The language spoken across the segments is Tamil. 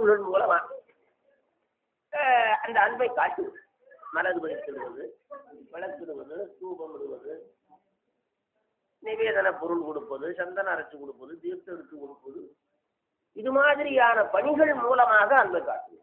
பொருள்கள் மூலமா அஹ், அந்த அன்பை காட்டுவது மலர் வைத்திடுவது விளக்கிடுவது தூபம் இடுவது நிவேதன பொருள் கொடுப்பது சந்தன அரைச்சு கொடுப்பது தீர்த்தம் எடுத்து கொடுப்பது இது மாதிரியான பணிகள் மூலமாக அன்பை காட்டுவது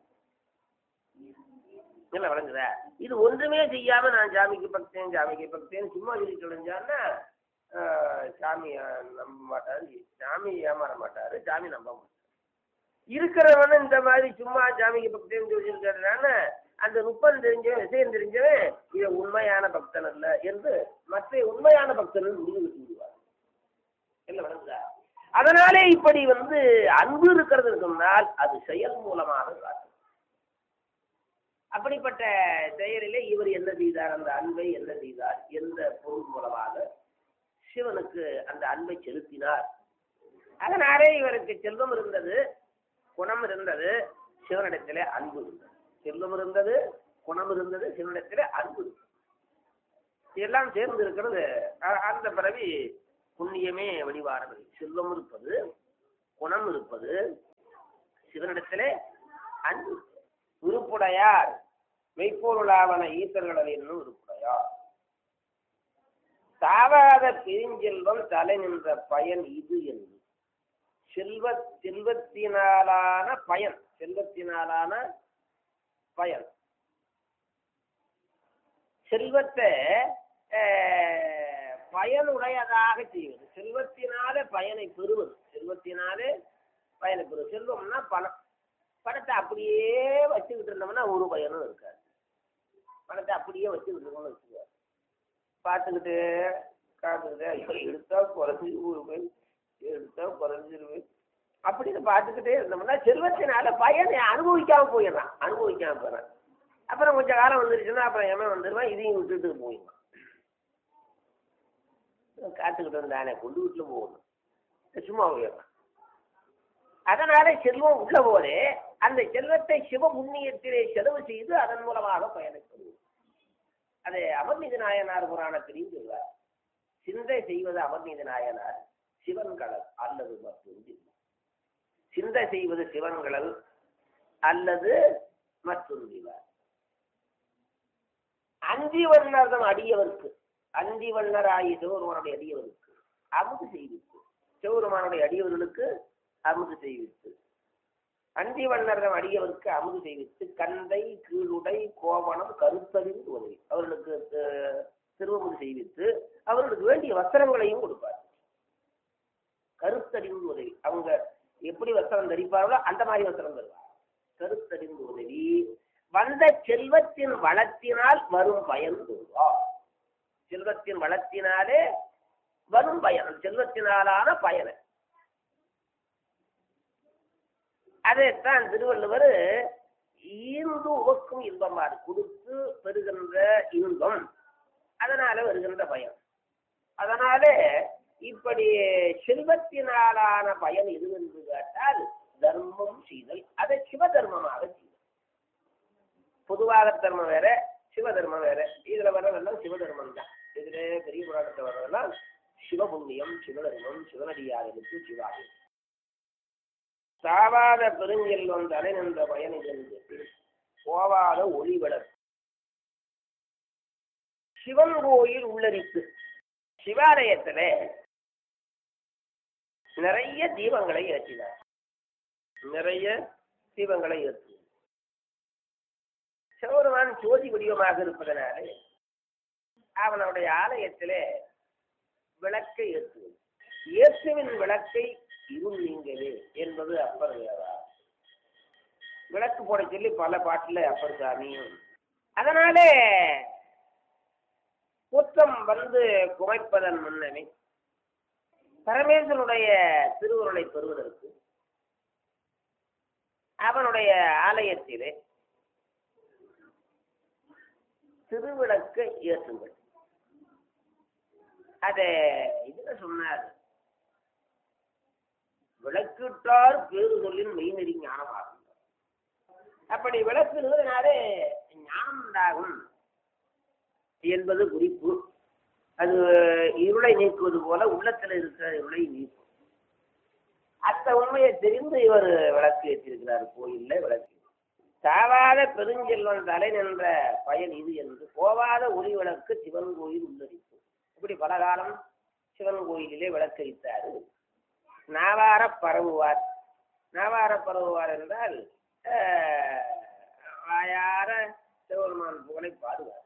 என்ன வழங்குதா இது ஒன்றுமே செய்யாம நான் சாமிக்கு பக்தேன் சாமிக்கு பக்தேன் சும்மா சொல்லி தொலைஞ்சான்னா ஆஹ், சாமி ஆஹ், நம்ப மாட்டாரு சாமி ஏமாற மாட்டாரு சாமி நம்ப மாட்டாரு இருக்கிறவன இந்த மாதிரி சும்மா சாமிக்கு பக்தேன்னு சொல்லியிருக்காருனால அந்த நுட்பம் தெரிஞ்சவன் விஷயம் தெரிஞ்சவன் இவன் உண்மையான பக்தன் அல்ல என்று மற்ற உண்மையான பக்தர்கள் முடிவு கட்டி விடுவார் என்ன வழங்குதா அதனாலே இப்படி வந்து அன்பு இருக்கிறது சொன்னால் அது செயல் மூலமாக காட்டும் அப்படிப்பட்ட செயலிலே இவர் என்ன செய்தார் அந்த அன்பை என்ன செய்தார் எந்த பொருள் மூலமாக சிவனுக்கு அந்த அன்பை செலுத்தினார் அதனாலே இவருக்கு செல்வம் இருந்தது குணம் இருந்தது சிவனிடத்திலே அன்பு இருந்தது செல்வம் இருந்தது குணம் இருந்தது சிவனிடத்திலே அன்பு இருந்தது எல்லாம் சேர்ந்து இருக்கிறது அ- அந்த பிறவி புண்ணியமே வழிவாரது செல்வம் இருப்பது குணம் இருப்பது சிவனிடத்திலே அன்பு உருப்புடையார் மெய்ப்பொருளாவன ஈசர்கள் என்னும் உருப்புடையார் தாவாத பெருஞ்செல்வம் தலை நின்ற பயன் இது என்று செல்வ செல்வத்தினாலான பயன் செல்வத்தினாலான பயன் செல்வத்தை அஹ், பயனுடையதாக செய்வது செல்வத்தினாலே பயனை பெறுவது செல்வத்தினாலே பயனை பெறுவது செல்வம்னா பணம் பணத்தை அப்படியே வச்சுக்கிட்டு இருந்தோம்னா ஒரு பயனும் இருக்காது பணத்தை அப்படியே வச்சுக்கிட்டு இருக்கோம்னு வச்சுக்கோ பார்த்துக்கிட்டு காத்துக்கிட்டு ஐயோ எடுத்தா குறைஞ்சிருவேன் எடுத்தா குறைஞ்சிருவேன் அப்படின்னு பார்த்துக்கிட்டே இருந்தோம்னா செல்வத்தினால பயனை அனுபவிக்காம போயிடுறான் அனுபவிக்காம போயிடறான் அப்புறம் கொஞ்ச காலம் வந்துருச்சுன்னா அப்புறம் எவன் வந்துடுவான் இதையும் விட்டுட்டு போயிடுவான் காத்துக்கிட்டு வந்தானே கொண்டு வீட்டுல போகணும் சும்மா போயிடுறான் அதனால செல்வம் உள்ள போதே அந்த செல்வத்தை சிவ புண்ணியத்திலே செலவு செய்து அதன் மூலமாக பயணிப்பது அது அமர்நீதி நாயனார் புராணத்திலையும் சொல்வார் சிந்தை செய்வது அமர்நீதி நாயனார் சிவன்களல் அல்லது மற்றொன்று சிந்தை செய்வது சிவன்களல் அல்லது மற்றொன்றிவார் அந்தி வண்ணர்தம் அடியவர்க்கு அந்தி வண்ணராகி சிவபெருமானுடைய அடியவருக்கு அமுது செய்வித்து சிவபெருமானுடைய அடியவர்களுக்கு அமுது செய்வித்து அந்தி வண்ணர்தம் அடியவருக்கு அமுது செய்வித்து கந்தை கீழுடை கோவணம் கருத்தறிந்து உதவி அவர்களுக்கு அஹ், திருவமுது செய்வித்து அவர்களுக்கு வேண்டிய வஸ்திரங்களையும் கொடுப்பார் கருத்தறிந்து உதவி அவங்க எப்படி வஸ்திரம் தரிப்பார்களோ அந்த மாதிரி வஸ்திரம் தருவார் கருத்தறிந்து உதவி வந்த செல்வத்தின் வளத்தினால் வரும் பயன் தருவார் செல்வத்தின் வளத்தினாலே வரும் பயன் செல்வத்தினாலான பயனை அதைத்தான் திருவள்ளுவர் ஈர்ந்து உவக்கும் இன்பமாறு கொடுத்து பெறுகின்ற இன்பம் அதனால வருகின்ற பயன் அதனாலே இப்படி செல்வத்தினாலான பயன் எது என்று கேட்டால் தர்மம் செய்தல் அதை சிவ தர்மமாக செய்தல் பொதுவாக தர்மம் வேற சிவ தர்மம் வேற இதுல வர்றதெல்லாம் சிவ தர்மம் தான் இதுல பெரிய புராணத்தை வர்றதெல்லாம் சிவபுண்ணியம் சிவதர்மம் சிவனடியார்களுக்கு சிவாலயம் சாவாத பெருஞ்செல்வம் தலை நின்ற பயனிலிருந்து போவாத ஒளி விளக்கு சிவன் கோயில் உள்ளரிப்பு சிவாலயத்துல நிறைய தீபங்களை ஏற்றினார் நிறைய தீபங்களை ஏற்றினார் சிவபெருமான் ஜோதி வடிவமாக இருப்பதனாலே அவனுடைய ஆலயத்திலே விளக்கை ஏற்றுவது இயேசுவின் விளக்கை இருள் நீங்கவே என்பது அப்பர் வேதா விளக்கு போட சொல்லி பல பாட்டுல அப்பர் சாமியும் அதனாலே குற்றம் வந்து குறைப்பதன் முன்னமே பரமேஸ்வரனுடைய திருவுருளை பெறுவதற்கு அவனுடைய ஆலயத்திலே திருவிளக்கை ஏற்றுங்கள் அத இதுல சொன்னார் விளக்கிட்டார் பேரு சொல்லின் மெய்நெறி ஞானமாகும் அப்படி விளக்குனாலே ஞானம் உண்டாகும் என்பது குறிப்பு அது இருளை நீக்குவது போல உள்ளத்துல இருக்கிற இருளை நீக்கும் அந்த உண்மையை தெரிந்து இவர் விளக்கு ஏற்றிருக்கிறார் கோயில்ல விளக்கு சாவாத பெருஞ்செல்வன் தலை நின்ற பயன் இது என்று போவாத ஒளி விளக்கு சிவன் கோயில் உள்ளடிப்பு இப்படி பல காலம் சிவன் கோயிலிலே விளக்கரித்தார் நாவார பரவுவார் நாவார பரவுவார் என்றால் ஆஹ், வாயார சிவபெருமான் புகழை பாடுவார்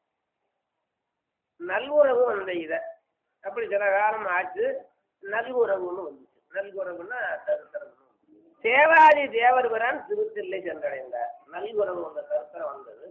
நல்வுறவு வந்த இத அப்படி சில காலம் ஆச்சு நல்குறவுன்னு வந்துச்சு நல்குறவுன்னா தருத்தரவு தேவாதி தேவர் பிரான் திருத்தில்லை சென்றடைந்தார் நல்குறவு அந்த தருத்தரம் வந்தது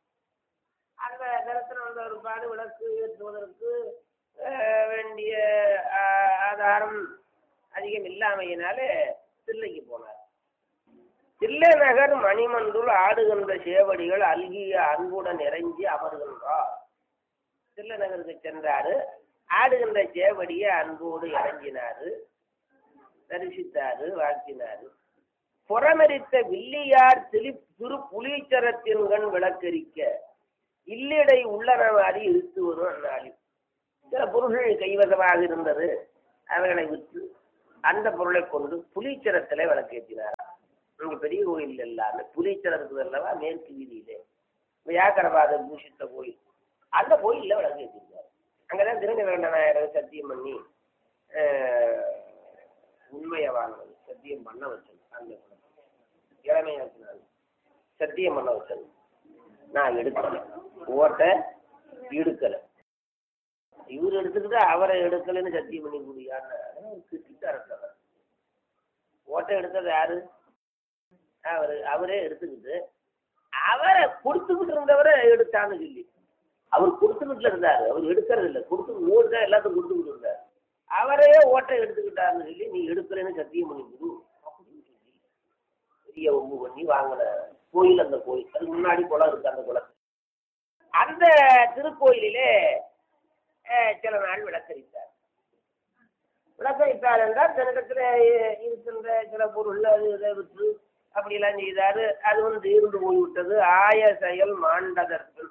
அந்த தருத்தரம் வந்த ஒரு பாடு விளக்கு ஏற்றுவதற்கு ஆஹ், வேண்டிய ஆஹ், ஆதாரம் அதிகம் இல்லாமையினாலே தில்லைக்கு போனார் தில்லை நகர் மணிமன்றுள் ஆடுகின்ற சேவடிகள் அல்கிய அன்புடன் இறைஞ்சி அமர்கின்றார் தில்லை நகருக்கு சென்றாரு ஆடுகின்ற சேவடியை அன்போடு இறங்கினாரு தரிசித்தாரு வாழ்த்தினாரு புறமரித்த வில்லியார் திரு திரு புலீச்சரத்தின்கண் விளக்கரிக்க இல்லிடை உள்ளனவாரி இழுத்து வரும் அந்நாளில் சில பொருள்கள் கைவசமாக இருந்தது அவைகளை விற்று அந்த பொருளை கொண்டு புலீச்சரத்திலே விளக்கேற்றினார் இங்க பெரிய கோயில் எல்லாமே புலீச்சரம் இருக்குது அல்லவா மேற்கு வீதியிலே வியாக்கரபாத பூஷித்த கோயில் அந்த கோயில்ல விளக்கு ஏற்றிருக்காரு அங்கதான் திருநெல்வேண்டனாயர் சத்தியம் பண்ணி ஆஹ், உண்மையை வாங்கினது சத்தியம் பண்ண வச்சது அந்த இளமையாக்கினாரு சத்தியம் பண்ண வச்சது நான் எடுக்கல ஓட்ட எடுக்கல இவர் எடுத்துக்கிட்டு அவரை எடுக்கலைன்னு சத்தியம் பண்ணி கூடியான்னு திட்டார் ஓட்டை எடுத்தது யாரு அவரு அவரே எடுத்துக்கிட்டு அவரை கொடுத்துக்கிட்டு இருந்தவரை எடுத்தான்னு சொல்லி அவர் கொடுத்துக்கிட்டுல இருந்தாரு அவர் எடுக்கிறது இல்லை கொடுத்து ஓடு தான் எல்லாத்துக்கும் கொடுத்துக்கிட்டு இருந்தார் அவரே ஓட்டை எடுத்துக்கிட்டாருன்னு சொல்லி நீ எடுக்கிறேன்னு சத்தியம் பண்ணி கொடு அப்படின்னு சொல்லி பெரிய ஒம்பு பண்ணி வாங்கின கோயில் அந்த கோயில் அதுக்கு முன்னாடி குளம் இருக்கு அந்த குளம் அந்த திருக்கோயிலிலே அஹ், சில நாள் விளக்கரித்தார் விளக்கரித்தார் என்றால் தன்னிடத்தில் இருக்கின்ற சில பொருள் அது இதை விற்று அப்படியெல்லாம் செய்தாரு அது வந்து இருந்து போய்விட்டது ஆய செயல் மாண்டதற்கு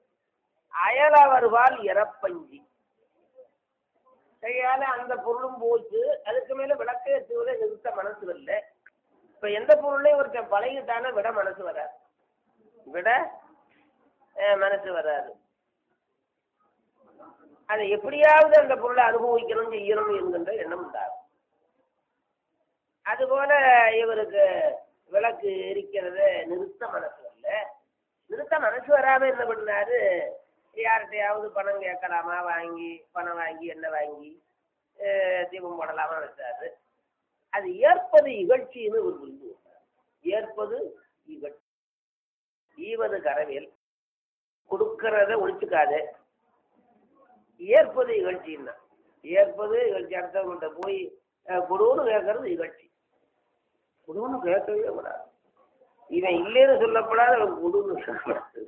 அயலவர்வால் இறப்பஞ்சி கையால அந்த பொருளும் போச்சு அதுக்கு மேல விளக்கேற்றுவதை நிறுத்த மனசு வரல இப்ப எந்த பொருளையும் ஒருத்தன் பழகிட்டானா விட மனசு வராது விட அஹ், மனசு வராது அதை எப்படியாவது அந்த பொருளை அனுபவிக்கணும் செய்யணும் என்கின்ற எண்ணம் உண்டாகும் அதுபோல இவருக்கு விளக்கு எரிக்கிறத நிறுத்த மனசு வரல நிறுத்த மனசு வராம என்ன பண்ணாரு யார்கிட்டயாவது பணம் கேட்கலாமா வாங்கி பணம் வாங்கி எண்ணெய் வாங்கி அஹ், தீபம் போடலாமா வச்சாரு அது ஏற்பது இகழ்ச்சின்னு ஒரு புரிந்து கொண்டார். ஏற்பது இகழ்ச்சி ஈவது கரவேல் கொடுக்கறத ஒழிச்சுக்காத ஏற்பது இகழ்ச்சின்னா ஏற்பது இகழ்ச்சி அடுத்தவங்கள்ட்ட போய் அஹ், கொடுன்னு கேட்கறது இகழ்ச்சி கொடுன்னு கேட்கவே கூடாது இவன் இல்லைன்னு சொல்லப்படாது அவன் கொடுன்னு சொல்லக்கூடாது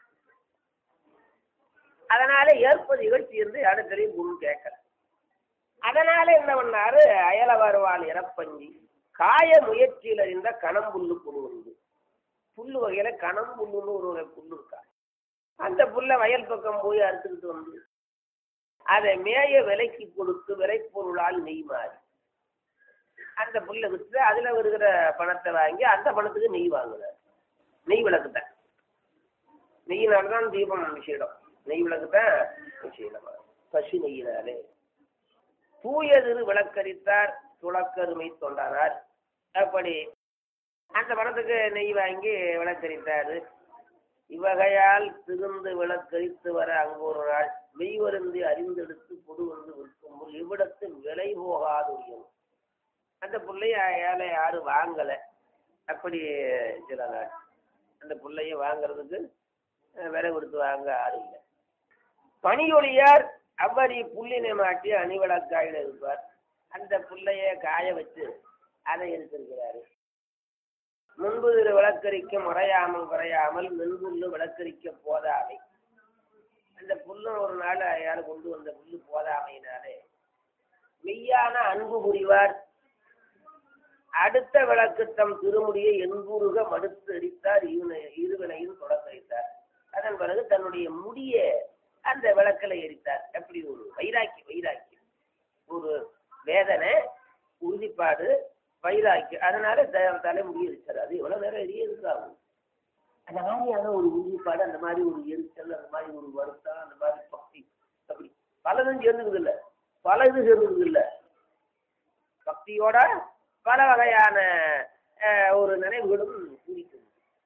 அதனால ஏற்பது இகழ்ச்சி இருந்து அடுத்ததையும் குரு கேட்கல அதனால என்ன பண்ணாரு அயல வருவாள் இறப்பஞ்சி காய முயற்சியில் அறிந்த கணம்புல்லு புழு உண்டு புல்லு வகையில கணம்புல்லுன்னு ஒரு வகை புல்லு இருக்கா அந்த புல்லை வயல் பக்கம் போய் அறுத்துக்கிட்டு வந்து அதை மேய விலைக்கு கொடுத்து விலைப்பொருளால் நெய் மாறி அந்த புல்லை விற்று அதுல வருகிற பணத்தை வாங்கி அந்த பணத்துக்கு நெய் வாங்குறார் நெய் விளக்கு தான் நெய்யினால தான் தீபம் விஷயம் நெய் விளக்கு தான் விஷயம் பசு நெய்யினாலே தூயதிரு விளக்கரித்தார் துளக்கருமை தொண்டானார் அப்படி அந்த பணத்துக்கு நெய் வாங்கி விளக்கரித்தாரு இவ்வகையால் திருந்து விளக்கரித்து வர அங்கு ஒரு நாள் மெய்வருந்தி அறிந்தெடுத்து பொது வந்து விற்கும் போது இவ்விடத்து விலை போகாது உயரும் அந்த புள்ளைய ஏழை யாரும் வாங்கல அப்படி சில நாள் அந்த புள்ளைய வாங்குறதுக்கு அஹ், விலை கொடுத்து வாங்க ஆள் இல்லை பனியொழியார் அவ்வரி புல்லினை மாட்டி அணிவிளக்காயில இருப்பார் அந்த புள்ளைய காய வச்சு அதை எடுத்திருக்கிறாரு முன்பு திரு விளக்கரிக்க முறையாமல் குறையாமல் மென்புல்லு விளக்கரிக்க போதாமை அந்த புல்லும் ஒரு நாள் யார் கொண்டு வந்த புல்லு போதாமையினாலே மெய்யான அன்பு புரிவார் அடுத்த விளக்கு தம் திருமுடியை என்புருக மடுத்து அடித்தார் இவனை இருவினையும் தொடக்கரித்தார் அதன் பிறகு தன்னுடைய முடிய அந்த விளக்கில் எரித்தார் எப்படி ஒரு வைராக்கி வைராக்கி ஒரு வேதனை உறுதிப்பாடு வைராக்கி அதனால த- தலைமுடி எரிச்சல் அது எவ்வளவு நேரம் எரிய இருக்காகும் அந்த மாதிரியான ஒரு உறுதிப்பாடு அந்த மாதிரி ஒரு எரிச்சல் அந்த மாதிரி ஒரு வருத்தம் அந்த மாதிரி பக்தி அப்படி பலதும் சேர்ந்துக்குது இல்ல பல இது சேர்ந்துக்குது இல்ல பக்தியோட பல வகையான அஹ், ஒரு நினைவுகளும் கூடிக்கிறது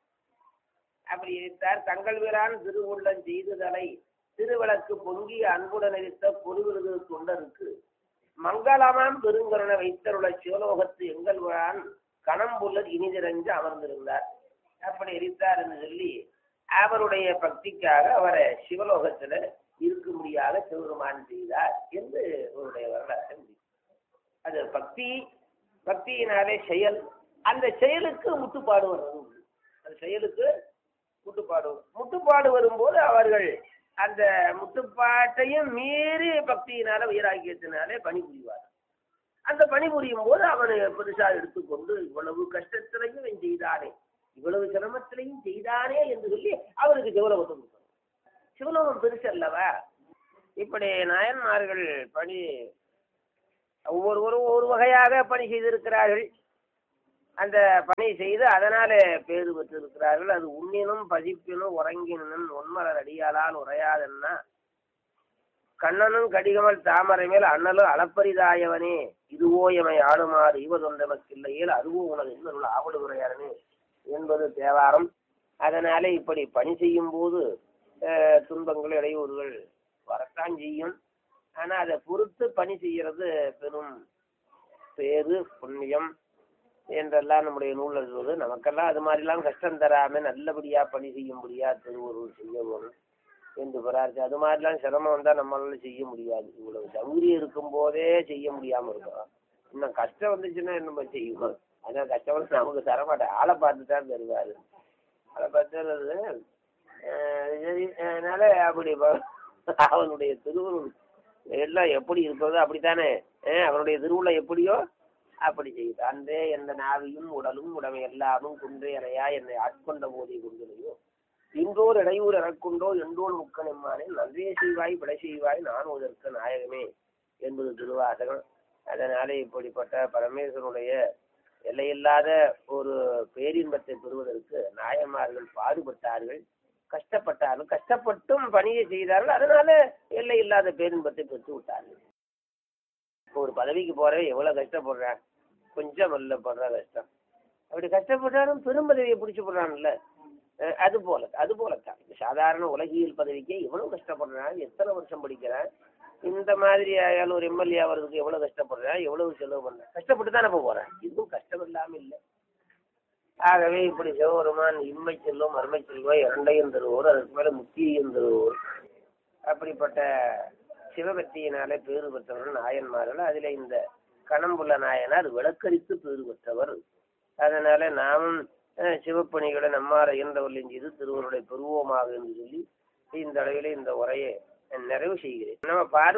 அப்படி இருந்தார் தங்கள் வீரான் திருவுள்ளம் செய்துதலை திருவிளக்கு பொங்கிய அன்புடன் இருத்த பொருவிருது தொண்டருக்கு மங்களமாம் பெருங்கருணை வைத்தருள சிவலோகத்து எங்கள் வீரான் கணம்புள்ளர் இனிதிரஞ்சு அமர்ந்திருந்தார் அப்படி எரித்தார் என்று சொல்லி அவருடைய பக்திக்காக அவரை சிவலோகத்துல இருக்க முடியாத சிவபெருமான் செய்தார் என்று அவருடைய வரலாற்றை முடியும் அது பக்தி பக்தியினாலே செயல் அந்த செயலுக்கு முட்டுப்பாடு வர்றது உண்டு. அந்த செயலுக்கு முட்டுப்பாடு வரும். முட்டுப்பாடு வரும்போது அவர்கள் அந்த முட்டுப்பாட்டையும் மீறி பக்தியினால வைராக்கியத்தினாலே பணிபுரிவார் அந்த பணிபுரியும் போது அவனை பெருசா எடுத்துக்கொண்டு இவ்வளவு கஷ்டத்திலையும் இவன் செய்தானே இவ்வளவு சிரமத்திலையும் செய்தானே என்று சொல்லி அவருக்கு சிவலோகத்தை கொடுக்கணும் சிவலோகம் பெருசு அல்லவா இப்படி நாயன்மார்கள் பணி ஒவ்வொருவரும் ஒரு வகையாக பணி செய்திருக்கிறார்கள் அந்த பணி செய்து அதனாலே பேறு பெற்றிருக்கிறார்கள் அது உண்ணினும் பசிப்பினும் உறங்கினும் உண்மலர் அடியாளால் உரையாதன்னா கண்ணனும் கடிகமல் தாமரை மேல் அண்ணலும் அளப்பரிதாயவனே இதுவோ எமை ஆளுமாறு இவதொன்றமக்கில்லையேல் அதுவோ உனது இன்னொரு ஆவடு உரையாரனே என்பது தேவாரம் அதனாலே இப்படி பணி செய்யும் போது அஹ், துன்பங்கள் இடையூறுகள் வரத்தான் செய்யும் ஆனா அதை பொறுத்து பணி செய்யறது பெரும் பேரு புண்ணியம் என்றெல்லாம் நம்முடைய நூலில் சொல்வது நமக்கெல்லாம் அது மாதிரிலாம் கஷ்டம் தராம நல்லபடியா பணி செய்யும்படியா திருவருள் செய்ய வேணும் என்று பிரார்த்தி அது மாதிரிலாம் சிரமம் வந்தா நம்மளால செய்ய முடியாது இவ்வளவு சௌகரியம் இருக்கும் போதே செய்ய முடியாம இருக்கிறோம் இன்னும் கஷ்டம் வந்துச்சுன்னா நம்ம செய்வோம் அதான் கஷ்டம் வந்து நமக்கு தரமாட்டேன் ஆளை பார்த்து தான் தருவாரு ஆளை பார்த்து தர்றது, அஹ் சரி, அதனால அப்படி ப- அவனுடைய திருவுருள் எல்லாம் எப்படி இருக்கிறதோ அப்படித்தானே அஹ் அவனுடைய திருவுள்ள எப்படியோ அப்படி செய்து அன்றே எந்த நாவியும் உடலும் உடமை எல்லாமும் குன்றே அறையா என்னை ஆட்கொண்ட போதை கொண்டிலையோ இன்றோர் இடையூர் எனக்குண்டோ எண்டோர் முக்கனெம்மானே நன்றே செய்வாய் விடை செய்வாய் நான் உதற்கு நாயகமே என்பது திருவாசகம் அதனாலே இப்படிப்பட்ட பரமேஸ்வரனுடைய எல்லையில்லாத ஒரு பேரின்பத்தை பெறுவதற்கு நாயன்மார்கள் பாடுபட்டார்கள் கஷ்டப்பட்டார்கள் கஷ்டப்பட்டும் பணியை செய்தார்கள் அதனால எல்லை இல்லாத பேரின்பத்தை பெற்று விட்டார்கள் இப்போ ஒரு பதவிக்கு போறேன் எவ்வளவு கஷ்டப்படுறேன் கொஞ்சம் அல்ல படுற கஷ்டம் அப்படி கஷ்டப்பட்டாலும் பெரும் பதவியை பிடிச்சி போடுறான்ல அஹ் அது போல அது போலத்தான் இப்ப சாதாரண உலகியல் பதவிக்கே எவ்வளவு கஷ்டப்படுறான் எத்தனை வருஷம் படிக்கிறான் இந்த மாதிரி ஆயாலும் ஒரு எம்எல்ஏ ஆகிறதுக்கு எவ்வளவு கஷ்டப்படுறான் எவ்வளவு செலவு பண்றேன் கஷ்டப்பட்டு தானே இப்ப போறேன் இதுவும் கஷ்டம் இல்லாம இல்லை ஆகவே இப்படி சிவபெருமான் இம்மை செல்வம் மறுமை செல்வம் இரண்டையும் தருவோர் அதுக்கு மேல முக்தியையும் தருவோர் அப்படிப்பட்ட சிவபக்தியினாலே பேறு பெற்றவர்கள் நாயன்மார்கள் அதில் இந்த கணம்புள்ள நாயனார் விளக்கரித்து பேறு பெற்றவர் அதனால நாமும் அஹ், சிவப்பணிகளை நம்மால் இயன்றவர்களின் செய்து திருவருடைய பெறுவோமாக என்று சொல்லி இந்த அளவிலே இந்த உரையை நிறைவு செய்கிறேன் நம்ம பார்வை